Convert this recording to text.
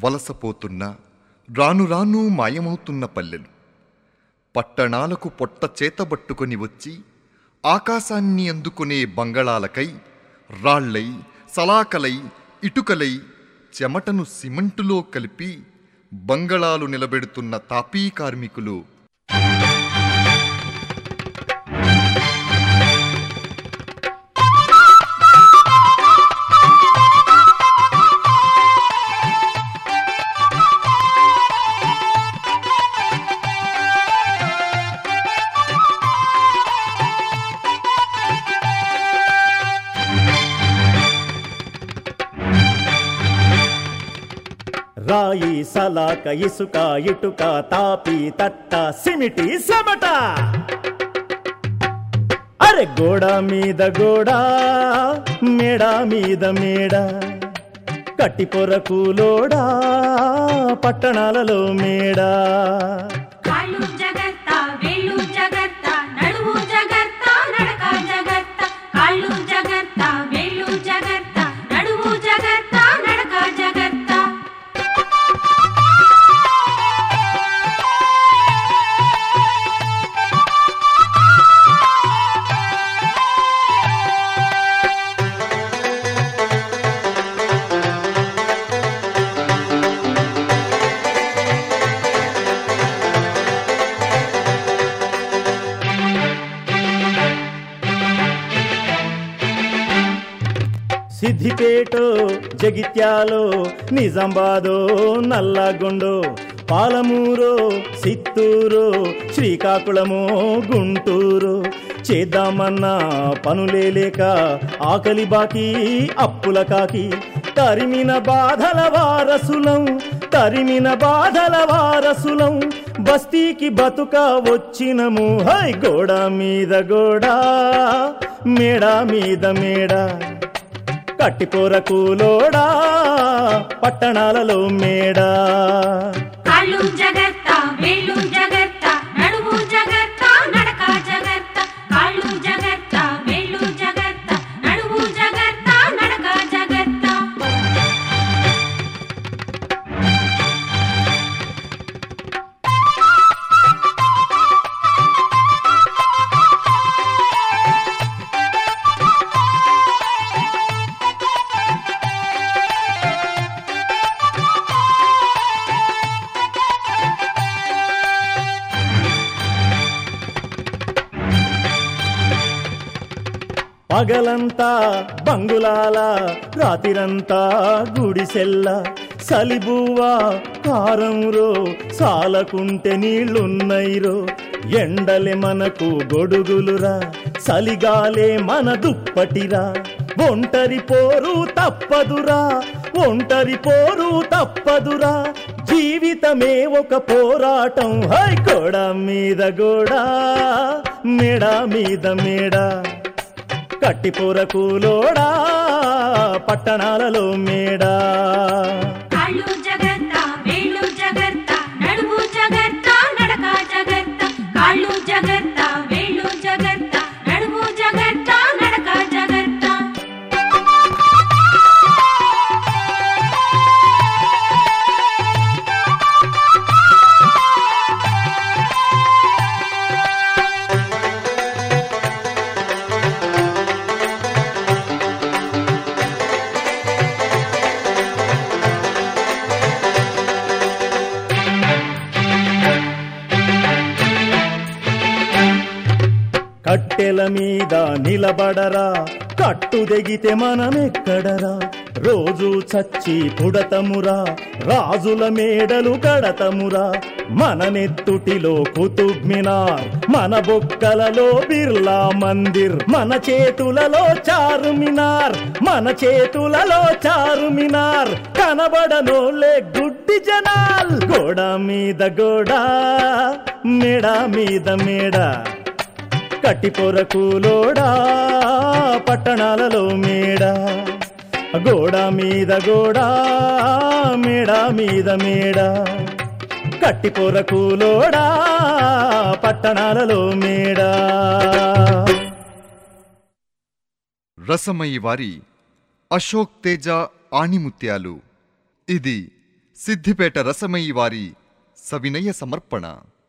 వలసపోతున్న రాను రాను మాయమవుతున్న పల్లెలు పట్టణాలకు పొట్ట చేతబట్టుకొని వచ్చి ఆకాశాన్ని అందుకునే బంగళాలకై రాళ్ళై సలాకలై ఇటుకలై చెమటను సిమెంటులో కలిపి బంగళాలు నిలబెడుతున్న తాపీ కార్మికులు రాయి సలాక ఇసుక ఇటుక తాపి తట్ట సిమిటి సెమట అరే గోడ మీద గోడ మేడ మీద మేడ కట్టి పొరకులోడా పట్టణాలలో మేడా కాళ్ళు జగత్త వేళ్ళు జగత్త నడువు జగత్త నడక జగత్త కాళ్ళు జగత్త వేళ్ళు జగత్త నడువు జగత్త నడక జగత్త సిద్దిపేటో జగిత్యాలో నిజామాబాదో నల్లగొండో పాలమూరో సిత్తూరు శ్రీకాకుళమో గుంటూరు చేద్దామన్నా పనులే లేక ఆకలి బాకి అప్పుల కాకి తరిమిన బాధల వారసులం తరిమిన బాధల వారసులం బస్తీకి బతుక వచ్చినము హై గోడ మీద గోడ మేడ మీద మేడ కట్టిపోర కూలోడా పట్టణాలలో మేడా కాళ్ళు జగత్త వేళ్ళు జగత్త నడువు జగత్త నడక జగత్త కాళ్ళు జగత్త వేళ్ళు జగత్త నడువు జగత్త నడక జగత్త పగలంతా బంగులాల రాతిరంతా గుడిసెల్ల సలిబువ్వా కారంరో సాలకుంటే నీళ్లున్నైరో ఎండలే మనకు గొడుగులురా సలిగాలే మన దుప్పటిరా ఒంటరి పోరు తప్పదురా ఒంటరి పోరు తప్పదురా జీవితమే ఒక పోరాటం హై గోడ మీద గోడ మేడ మీద మేడ కట్టిపోర కూలోడా పట్టణాలలో మేడా కాళ్ళు జగత్త వేళ్ళు జగత్త నడువు జగత్త నడక జగత్త కాళ్ళు జగత్త వేళ్ళు జగత్త నడువు జగత్త నడక జగత్త కట్టెల మీద నిలబడరా కట్టు దిగితే మనమెక్కడరా రోజు చచ్చి పుడతమురా రాజుల మేడలు కడతమురా మన నెత్తుటిలో కుతుబ్ మినార్ మన బొక్కలలో బిర్లా మందిర్ మన చేతులలో చారు మినార్ మన చేతులలో చారు మినార్ కనబడనోలే గుడ్డి జనాల్ గోడ మీద గోడ మేడ మీద మేడ కట్టిపోర కూలోడా పట్టణాలలో మేడ గోడ మీద గోడ మేడ మీద మేడ కట్టిపోర కూలోడా పట్టణాలలో మేడ రసమయి వారి అశోక్ తేజ ఆణిముత్యాలు ఇది సిద్ధిపేట రసమయి వారి సవినయ సమర్పణ